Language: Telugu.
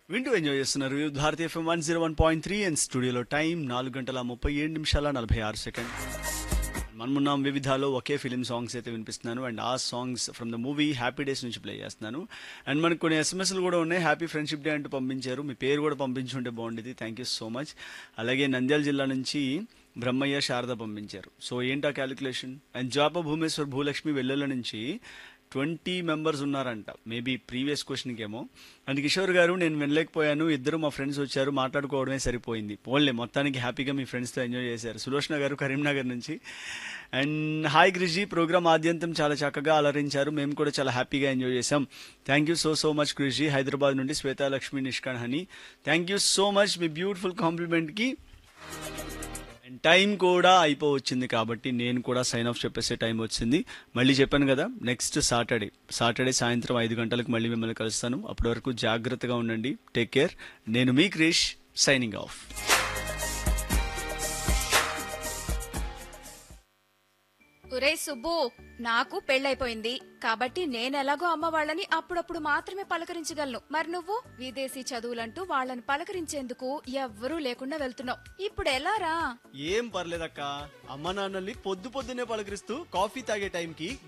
వింటూ ఎంజాయ్ చేస్తున్నారు Bharatiya FM one zero one point three and స్టూడియోలో టైం నాలుగు గంటల ముప్పై ఏడు నిమిషాల నలభై ఆరు సెకండ్ మనమున్నాం వివిధాలో ఒకే ఫిలిం సాంగ్స్ అయితే వినిపిస్తున్నాను అండ్ ఆ songs from the movie Happy Days నుంచి ప్లే చేస్తున్నాను అండ్ మనకు కొన్ని ఎస్ఎంఎస్లు కూడా ఉన్నాయి హ్యాపీ ఫ్రెండ్షిప్ డే అంటూ పంపించారు మీ పేరు కూడా పంపించుంటే బాగుండేది థ్యాంక్ యూ సో మచ్ అలాగే నంద్యాల జిల్లా నుంచి బ్రహ్మయ్య శారద పంపించారు సో ఏంటా క్యాలిక్యులేషన్ అండ్ జాప భూమేశ్వర్ భూలక్ష్మి వెల్లెల నుంచి ట్వంటీ మెంబర్స్ ఉన్నారంట మేబీ ప్రీవియస్ క్వశ్చన్కి ఏమో అండ్ కిషోర్ గారు నేను వినలేకపోయాను ఇద్దరు మా ఫ్రెండ్స్ వచ్చారు మాట్లాడుకోవడమే సరిపోయింది పోన్లే మొత్తానికి హ్యాపీగా మీ ఫ్రెండ్స్తో ఎంజాయ్ చేశారు సులోచన గారు కరీంనగర్ నుంచి అండ్ హాయ్ గ్రిజీ ప్రోగ్రామ్ ఆద్యంతం చాలా చక్కగా అలరించారు మేము కూడా చాలా హ్యాపీగా ఎంజాయ్ చేసాం thank you so so much గ్రిజీ హైదరాబాద్ నుండి శ్వేతాలక్ష్మి నిష్కాన్ హని థ్యాంక్ యూ సో మచ్ మీ బ్యూటిఫుల్ కాంప్లిమెంట్కి అండ్ టైం కూడా అయిపోవచ్చింది కాబట్టి నేను కూడా సైన్ ఆఫ్ చెప్పేసే టైం వచ్చింది మళ్ళీ చెప్పాను కదా నెక్స్ట్ సాటర్డే సాటర్డే సాయంత్రం ఐదు గంటలకు మళ్ళీ మిమ్మల్ని కలుస్తాను అప్పటి వరకు జాగ్రత్తగా ఉండండి టేక్ కేర్ నేను మీ క్రిష్ సైనింగ్ ఆఫ్ ఒరే సుబ్బు నాకు పెళ్ళైపోయింది కాబట్టి నేనెలాగో అమ్మ వాళ్ళని అప్పుడప్పుడు మాత్రమే పలకరించగలను మరి నువ్వు విదేశీ చదువులంటూ వాళ్ళని పలకరించేందుకు ఎవ్వరూ లేకుండా వెళ్తున్నావు ఇప్పుడు ఎలారా ఏం పర్లేదక్క అమ్మ నాన్నల్ని పొద్దు పొద్దునే పలకరిస్తూ కాఫీ తాగే టైంకి